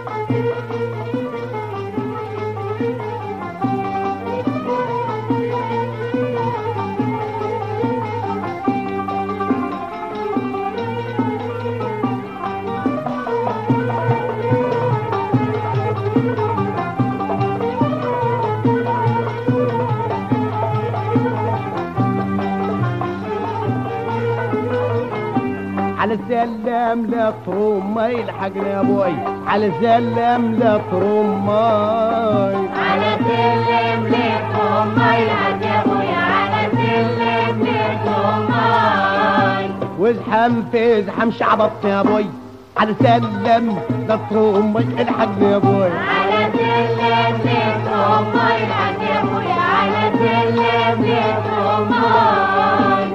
على السلم لا تروم ما يلحقنا يا ابوي على السلم لا تروم ماي على سلم لكم ماي العز يا ابويا على سلم لكم ماي وازحم في ازحم شعبطنا يا ابوي على السلم لا تروم ما يلحقنا يا ابوي على سلم لكم ماي العز يا ابويا على سلم لكم ماي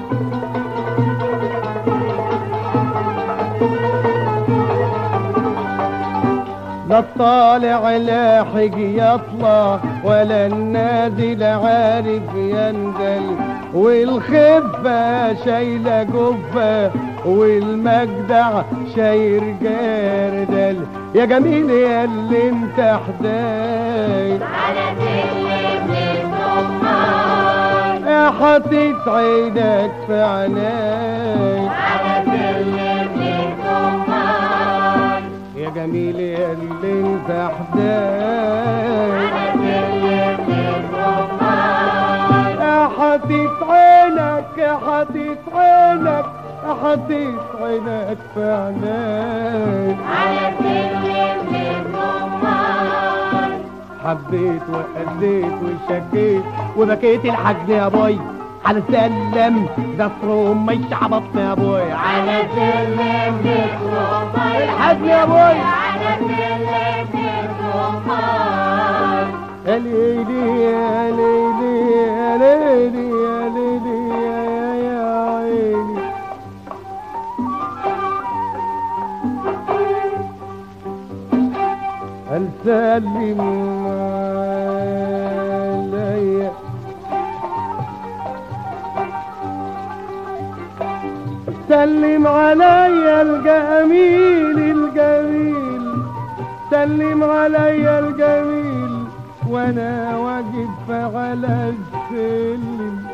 لا الطالع لاحق يطلع ولا النازل عارف ينزل والخفة شايلة جفة والمجدع شاير جردل يا جميل يا اللي انت حداي على سلم لكم ماي يا حطيت عينك في عيناي على سلم لكم ماي يا جميل يا اللي انت حداي على سلم لكم ماي يا حطيت عينك يا حطيت عينك يا حطيت عينك في عيناي على سلم لكم ماي حبيت وأذيت وشكيت وبكيت الحجن يا بوي على سلم ده صروم ما يشعبطنا يا بوي على سلم لكم ماي الحجن يا بوي على سلم لكم ماي يا ليلي يا ليلي يا ليلي يا ليلي يا يا عيني هل سلم علي سلم علي الجميل الجميل سلم علي الجميل وانا واقف على السلم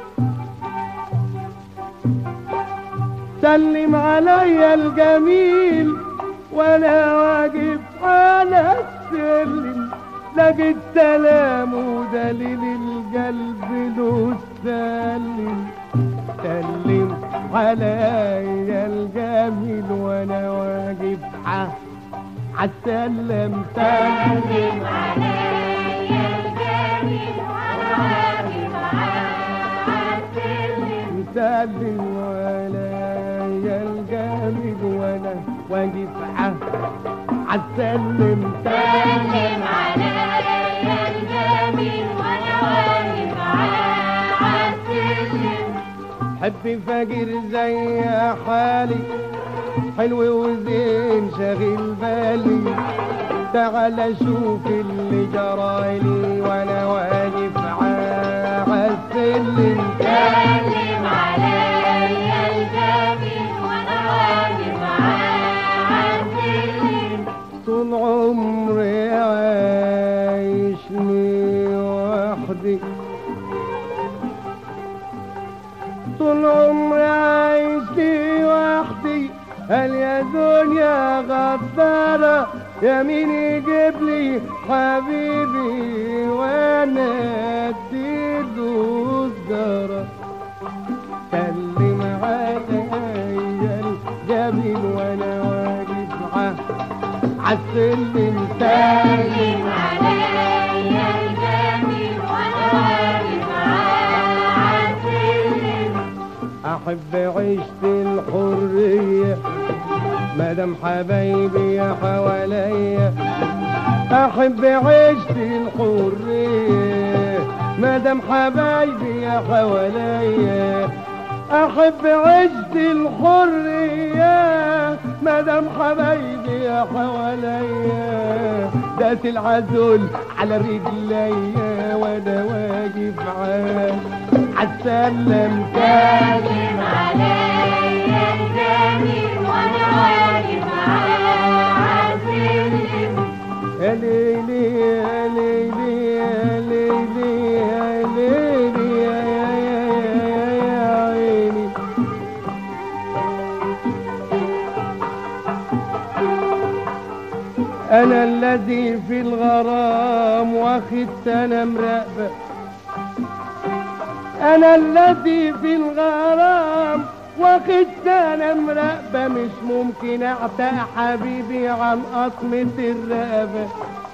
سلم علي الجميل وانا واقف على السلم لقيت سلام ودليل القلب له سلم سلم علي الجميل وانا واقف ع- عالسلم سلم سلم علي الجميل وانا واقف على السلم سلم علي الجميل وانا واقف ع- عالسلم سلم علي الجميل وانا واقف على السلم حبي فقير زي حالي حلو وزين شاغل بالي تعال شوف اللي جرالي وانا واقف على السلم سلم علي الجميل وانا واقف على السلم طول عمري عايشني وحدي طول عمري عايشني وحدي هل يا دنيا غدارة يا مين يجيب لي حبيبي وانا اديله سجارة سلم عليا الجميل وانا واقف ع- عالسلم سلم سلم علي الجميل وانا واقف على السلم احب عيشة الحرية مادام حبايبي يا حواليا احب عيشة الحرية مادام حبايبي يا حواليا احب عيشة الحرية مادام حبايبي يا حواليا داس العزل على رجليا وانا واقف عال عالسلم سلم علي الجميل وانا واقف على السلم يا ليلي يا ليلي يا ليلي يا ليلي يا يا يا يا يا عيني أنا الذي في الغرام واخد سنة مراقبة أنا الذي في الغرام واخد سنة مراقبة مش ممكن أعتق حبيبي عن قطمة الرقبة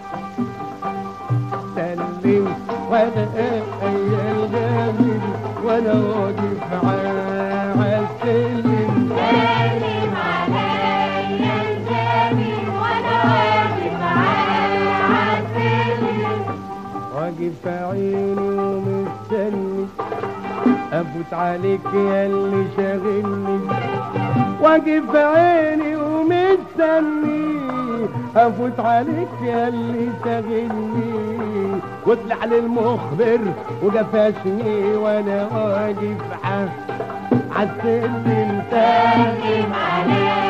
سلم وانا يا الغالي وانا واقف على السلم سلم عليا الجميل وانا واقف على السلم واقف عيني ومستني افوت عليك يا اللي شاغلني واقف عيني ومستني افوت عليك يا اللي شاغلني واطلع للمخبر وقفشني وانا واقف ع- عالسلم سلم عليا